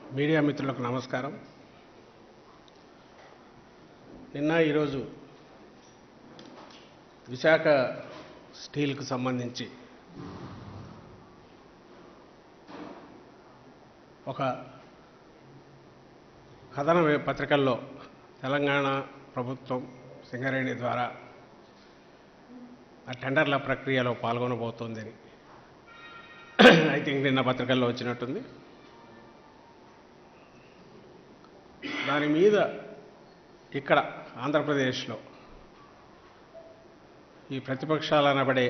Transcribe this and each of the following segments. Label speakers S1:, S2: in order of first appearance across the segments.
S1: media మిత్రులకు నమస్కారం నిన్న ఈరోజు విశాఖ స్టీల్కు సంబంధించి ఒక కథన వే- పత్రికల్లో తెలంగాణ ప్రభుత్వం సింగరేణి ద్వారా ఆ టెండర్ల ప్రక్రియలో పాల్గొనబోతోందని ఐ థింక్ నిన్న పత్రికల్లో వచ్చినట్టుంది దాని మీద ఇక్కడ ఆంధ్రప్రదేశ్లో ఈ ప్రతిపక్షాలు అనబడే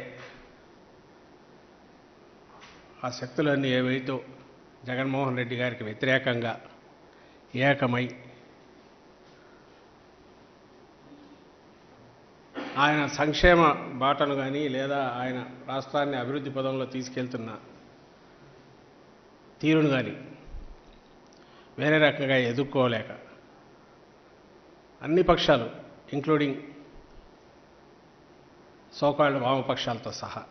S1: ఆ శక్తులన్నీ ఏవైతే జగన్మోహన్ రెడ్డి గారికి వ్యతిరేకంగా ఏకమై ఆయన సంక్షేమ బాటను కానీ లేదా ఆయన రాష్ట్రాన్ని అభివృద్ధి పదంలో తీసుకెళ్తున్న తీరును కానీ వేరే రకంగా ఎదుర్కోలేక అన్ని పక్షాలు ఇంక్లూడింగ్ సోకాళ్ళు వామపక్షాలతో సహా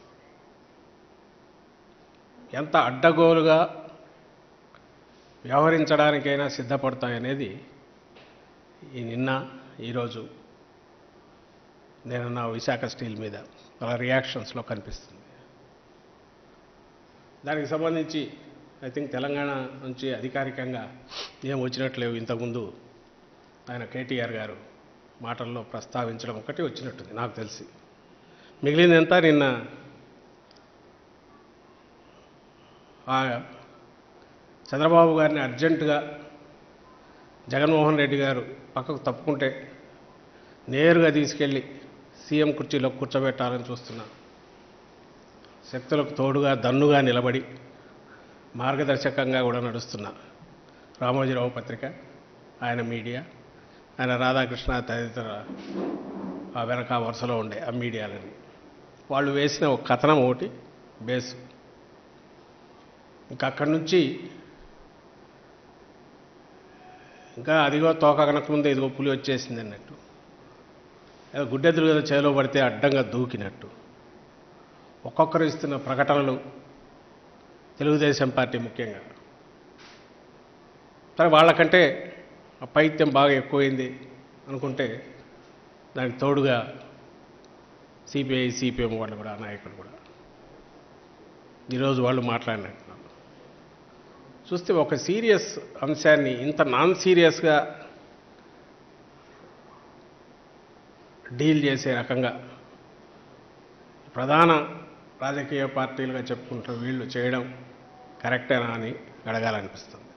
S1: ఎంత అడ్డగోలుగా వ్యవహరించడానికైనా సిద్ధపడతాయనేది ఈ నిన్న ఈరోజు నేను నా విశాఖ స్టీల్ మీద వాళ్ళ రియాక్షన్స్లో కనిపిస్తుంది దానికి సంబంధించి ఐ థింక్ తెలంగాణ నుంచి అధికారికంగా ఏం వచ్చినట్లేవు ఇంతకుముందు ఆయన కేటీఆర్ గారు మాటల్లో ప్రస్తావించడం ఒకటి వచ్చినట్టుంది నాకు తెలిసి మిగిలిందంతా నిన్న ఆ చంద్రబాబు గారిని అర్జెంటుగా జగన్మోహన్ రెడ్డి గారు పక్కకు తప్పుకుంటే నేరుగా తీసుకెళ్ళి సీఎం కుర్చీలో కూర్చోబెట్టాలని చూస్తున్నా శక్తులకు తోడుగా దన్నుగా నిలబడి మార్గదర్శకంగా కూడా నడుస్తున్న రామోజీరావు పత్రిక ఆయన మీడియా ఆయన రాధాకృష్ణ తదితర ఆ వెనక వరుసలో ఉండే ఆ మీడియాలని వాళ్ళు వేసిన ఒక కథనం ఒకటి బేస్ ఇంకా అక్కడి నుంచి ఇంకా అదిగో తోక కనకముందే ఇదిగో పులి వచ్చేసింది అన్నట్టు ఏదో గుడ్డెదురు కదా చేలో పడితే అడ్డంగా దూకినట్టు ఒక్కొక్కరు ఇస్తున్న ప్రకటనలు తెలుగుదేశం పార్టీ ముఖ్యంగా సరే వాళ్ళకంటే ఆ పైత్యం బాగా ఎక్కువైంది అనుకుంటే దానికి తోడుగా సిపిఐ సిపిఎం వాళ్ళు కూడా నాయకులు కూడా ఈరోజు వాళ్ళు మాట్లాడినట్టున్నారు చూస్తే ఒక సీరియస్ అంశాన్ని ఇంత నాన్ సీరియస్గా డీల్ చేసే రకంగా ప్రధాన రాజకీయ పార్టీలుగా చెప్పుకుంటూ వీళ్ళు చేయడం కరెక్టేనా అని అడగాలనిపిస్తుంది